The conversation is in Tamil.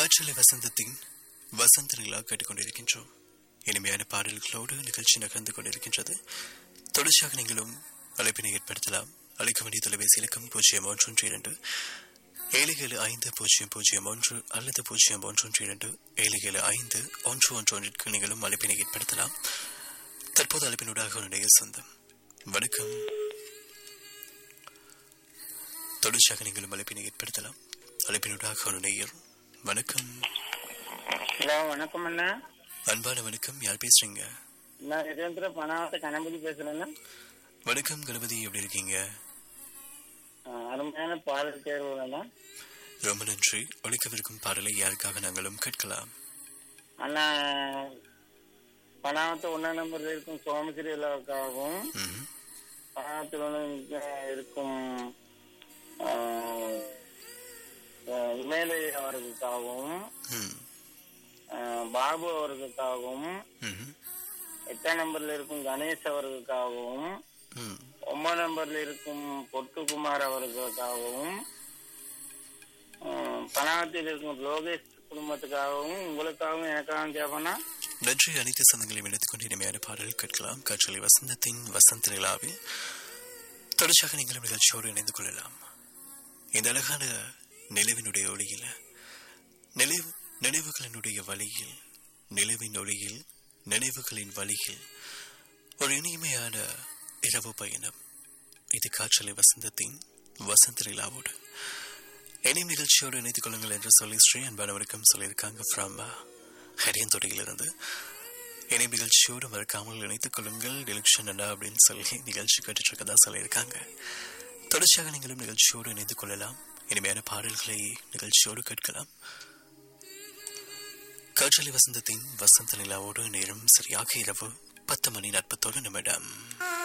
காற்றலை வசந்தத்தின் வசந்த நிலா கேட்டுக்கொண்டிருக்கின்றோம் இனிமையான பாடல்களோடு நிகழ்ச்சி நகர்ந்து கொண்டிருக்கின்றது தொடர்ச்சியாக நீங்களும் அழைப்பினை ஏற்படுத்தலாம் அழைக்க வேண்டிய தொலைபேசி இலக்கம் பூஜ்ஜியம் ஒன்று இரண்டு ஏழு ஏழு ஐந்து பூஜ்ஜியம் பூஜ்ஜியம் ஒன்று அல்லது பூஜ்ஜியம் ஒன்று இரண்டு ஏழு ஏழு ஐந்து ஒன்று ஒன்று ஒன்றிற்கு நீங்களும் அழைப்பினை ஏற்படுத்தலாம் தற்போது அழைப்பினூடாக உன்னுடைய சொந்தம் வணக்கம் தொடர்ச்சியாக நீங்களும் அழைப்பினை ஏற்படுத்தலாம் அழைப்பினூடாக உன்னுடைய வணக்கம் ஹலோ வணக்கம் அண்ணா அன்பான வணக்கம் யார் பேசுறீங்க நான் யதேந்திர பணாவத்தை கணபதி பேசுறேன்னா வணக்கம் கணபதி எப்படி இருக்கீங்க அருமையான பாடல் தேர்வு அண்ணா ரொம்ப நன்றி ஒழிக்கவிருக்கும் பாடலை யாருக்காக நாங்களும் கேட்கலாம் அண்ணா பணாவத்தை ஒன்னாம் நம்பர்ல இருக்கும் சோமசிரி எல்லாருக்காகவும் ம்ஹும். பணாவத்தில் ஒன்று இருக்கும் இமேலை அவர்களுக்காகவும் ம். ஆஹ், பாபு அவர்களுக்காகவும் ம்ஹும். எட்டாம் நம்பர்ல இருக்கும் கணேஷ் அவர்களுக்காகவும் ம். ஒன்பதாம் நம்பர்ல இருக்கும் பொட்டுக்குமார் அவர்களுக்காகவும் ஆஹ், பனாகத்தில் இருக்கும் லோகேஷ் குடும்பத்துக்காகவும் உங்களுக்காகவும் எனக்காகவும் கேட்பேன்னா நன்றி அனைத்து சொந்தங்களையும் இணைத்துக் கொண்டு இனிமையான பாடல் கேட்கலாம் காற்றலை வசந்தத்தின் வசந்த நிலாவில் தொடர்ச்சியாக நீங்களும் நிகழ்ச்சியோடு இணைந்து கொள்ளலாம் இந்த அழகான நிலவினுடைய ஒளியில நினைவு நினைவுகளினுடைய வழியில் நிலவின் ஒளியில் நினைவுகளின் வழியில் ஒரு இனிமையான இரவு பயணம் இது காற்றலை வசந்தத்தின் வசந்த நிலாவோடு இனியும் நிகழ்ச்சியோடு இணைத்துக் கொள்ளுங்கள் என்று சொல்லி ஸ்ரீ அன்பானவருக்கும் சொல்லியிருக்காங்க ஃப்ரம் ஹரியந்தொடையிலிருந்து இணைய நிகழ்ச்சியோடு மறக்காமல் இணைத்துக் கொள்ளுங்கள் டிலக்ஷன் அண்ணா அப்படின்னு சொல்லி நிகழ்ச்சி கேட்டுட்டு இருக்கதா சொல்லியிருக்காங்க தொடர்ச்சியாக நீங்களும் நிகழ்ச்சியோடு இணைந்து கொள்ளலாம் இனிமையான பாடல்களை நிகழ்ச்சியோடு கேட்கலாம் காற்றலை வசந்தத்தின் வசந்த நிலாவோடு நேரம் சரியாக இரவு பத்து மணி நாற்பத்தோரு நிமிடம்